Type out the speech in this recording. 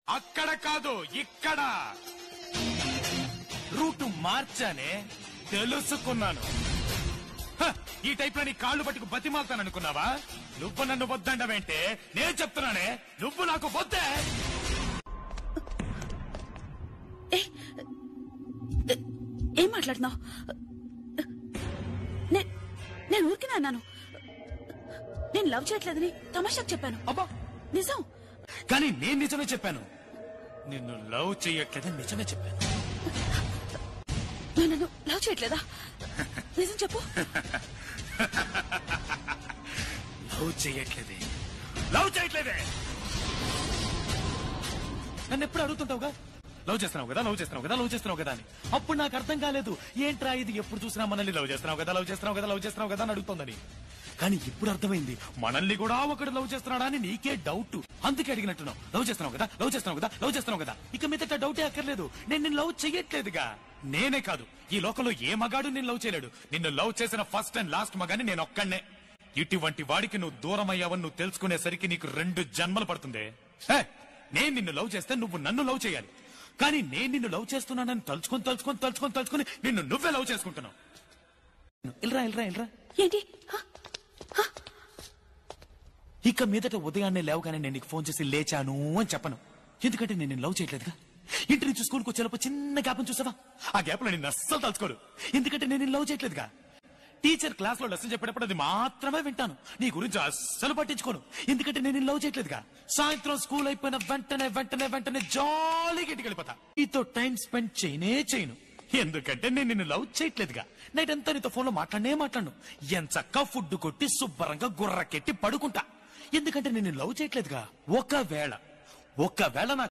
అక్కడ కాదు ఇక్కడ రూట్ మార్చానే తెలుసుకున్నాను హ, ఈ టైప్ లో నీ కాళ్ళు పట్టుకు బతిమాలుతాననుకున్నావా నువ్వు నన్ను వద్దండవేంటే నేను చెప్తున్నానే నువ్వు నాకు వద్దే ఏ ఏ- ఏం మాట్లాడుతున్నావు నే- నేను ఊరికినే అన్నాను నేను లవ్ చేయట్లేదని తమాషాకు చెప్పాను అబ్బా నిజం కానీ నేను నిజమే చెప్పాను నిన్ను లవ్ చెయ్యట్లేదని నిజమే చెప్పాను నువ్వు నన్ను లవ్ చేయట్లేదా నిజం చెప్పు లవ్ చేయట్లేదే లవ్ చేయట్లేదే నన్ను ఎప్పుడు అడుగుతుంటావుగా లవ్ చేస్తున్నావు కదా లవ్ చేస్తున్నావు కదా లవ్ చేస్తున్నావు కదా అని అప్పుడు నాకు అర్థం కాలేదు ఏంట్రా ఇది ఎప్పుడు చూసినా మనల్ని లవ్ చేస్తున్నావు కదా లవ్ చేస్తున్నావు కదా లవ్ చేస్తున్నావు కదా అని అడుగుతోందని కానీ ఇప్పుడు అర్థమైంది మనల్ని కూడా ఒకడు లవ్ చేస్తున్నాడా అని నీకే డౌట్ అందుకే అడిగినట్టున్నావు లవ్ చేస్తున్నావు కదా లవ్ చేస్తున్నావు కదా లవ్ చేస్తున్నావు కదా ఇక మీదట డౌటే అక్కర్లేదు నేను నిన్ను లవ్ చెయ్యట్లేదుగా నేనే కాదు ఈ లోకంలో ఏ మగాడు నిన్ను లవ్ చేయలేడు నిన్ను లవ్ చేసిన ఫస్ట్ అండ్ లాస్ట్ మగాని నేను ఒక్కడనే ఇటువంటి వాడికి నువ్వు దూరం అయ్యావని నువ్వు తెలుసుకునేసరికి నీకు రెండు జన్మలు పడుతుంది హే, నేను నిన్ను లవ్ చేస్తే నువ్వు నన్ను లవ్ చేయాలి కానీ నేను నిన్ను లవ్ చేస్తున్నానని తలుచుకొని తలుచుకొని తలుచుకొని తలుచుకొని నిన్ను నువ్వే లవ్ చేసుకుంటున్నావు ఇల్రా ఇల్రా ఇల్రా ఏంటి హ? ఇక మీదట ఉదయాన్నే లేవగానే నేను నీకు ఫోన్ చేసి లేచాను అని చెప్పను ఎందుకంటే నేను నిన్ను లవ్ చేయట్లేదుగా ఇంటి నుంచి స్కూల్కి వచ్చేలోపు చిన్న గ్యాప్ చూసావా ఆ గ్యాప్ లో నేను అస్సలు తలుచుకోడు ఎందుకంటే నేను నిన్ను లవ్ చేయట్లేదుగా టీచర్ క్లాస్ లో లెసన్ చెప్పేటప్పుడు అది మాత్రమే వింటాను నీ గురించి అస్సలు పట్టించుకోను ఎందుకంటే నేను నిన్ను లవ్ చేయట్లేదుగా సాయంత్రం స్కూల్ అయిపోయిన వెంటనే వెంటనే వెంటనే జాలీగా ఇంటికి వెళ్ళిపోతా నీతో టైం స్పెండ్ చేయనే చేయను ఎందుకంటే నేను నిన్ను లవ్ చేయట్లేదుగా నైట్ అంతా నీతో ఫోన్ లో మాట్లాడనే మాట్లాడను ఎంచక్క ఫుడ్ కొట్టి శుభ్రంగా గుర్రకెట్టి పడుకుంటా ఎందుకంటే నేను లవ్ చేయట్లేదుగా ఒకవేళ ఒకవేళ నా